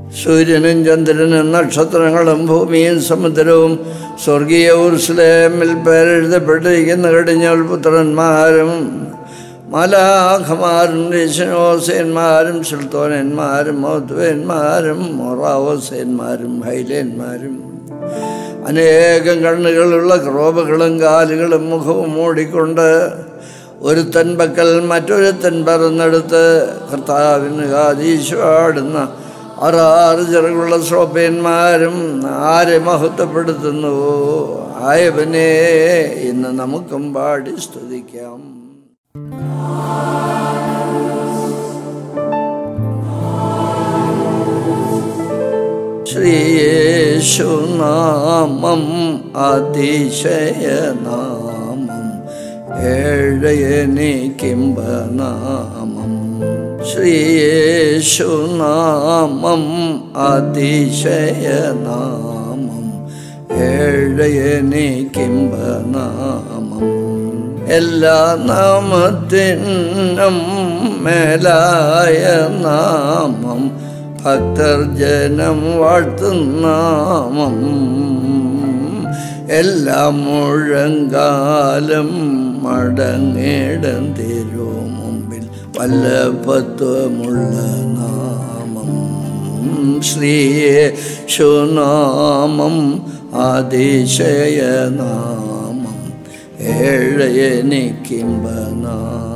സൂര്യനും ചന്ദ്രനും നക്ഷത്രങ്ങളും ഭൂമിയും സമുദ്രവും സ്വർഗീയ ഉർസ്ലേമിൽ പേരെഴുതപ്പെട്ടിരിക്കുന്ന കടിഞ്ഞോൾ പുത്രന്മാരും മലാഖമാരും രശനോസേന്മാരും സുൽത്തോനന്മാരും മൗത്വന്മാരും മൊറാവോസേന്മാരും ഹൈലേന്മാരും അനേകം കണ്ണുകളുള്ള ക്രോബുകളും കാലുകളും മുഖവും മൂടിക്കൊണ്ട് ഒരുത്തൻ പക്കൽ മറ്റൊരുത്തൻ പറന്നെടുത്ത് കർത്താവിന് കാതീശ്വാടുന്ന ആറാറ് ചിറകുള്ള ശ്രോപ്പന്മാരും ആരെ മഹത്വപ്പെടുത്തുന്നുവോ ആയവനെ ഇന്ന് നമുക്കും പാടി സ്തുതിക്കാം ശ്രീയേശുനാമം അതിശയനാമം ഏഴയനിക്കിംബനാമം ശ്രീയേശുനാമം അതിശയനാമം ഏഴയനിക്കിംബനാമം എല്ലാ നാമത്തിനും മേലായ നാമം ഭക്തർ ജനം വാഴ്ത്തുന്നാമം എല്ലാം മുഴങ്കാലം മടങ്ങിടം തിരു മുമ്പിൽ വല്ലഭത്വമുള്ള നാമം ശ്രീയെ ശുനാമം അതിശയനാമം ഏഴയനിക്കിംബനാമം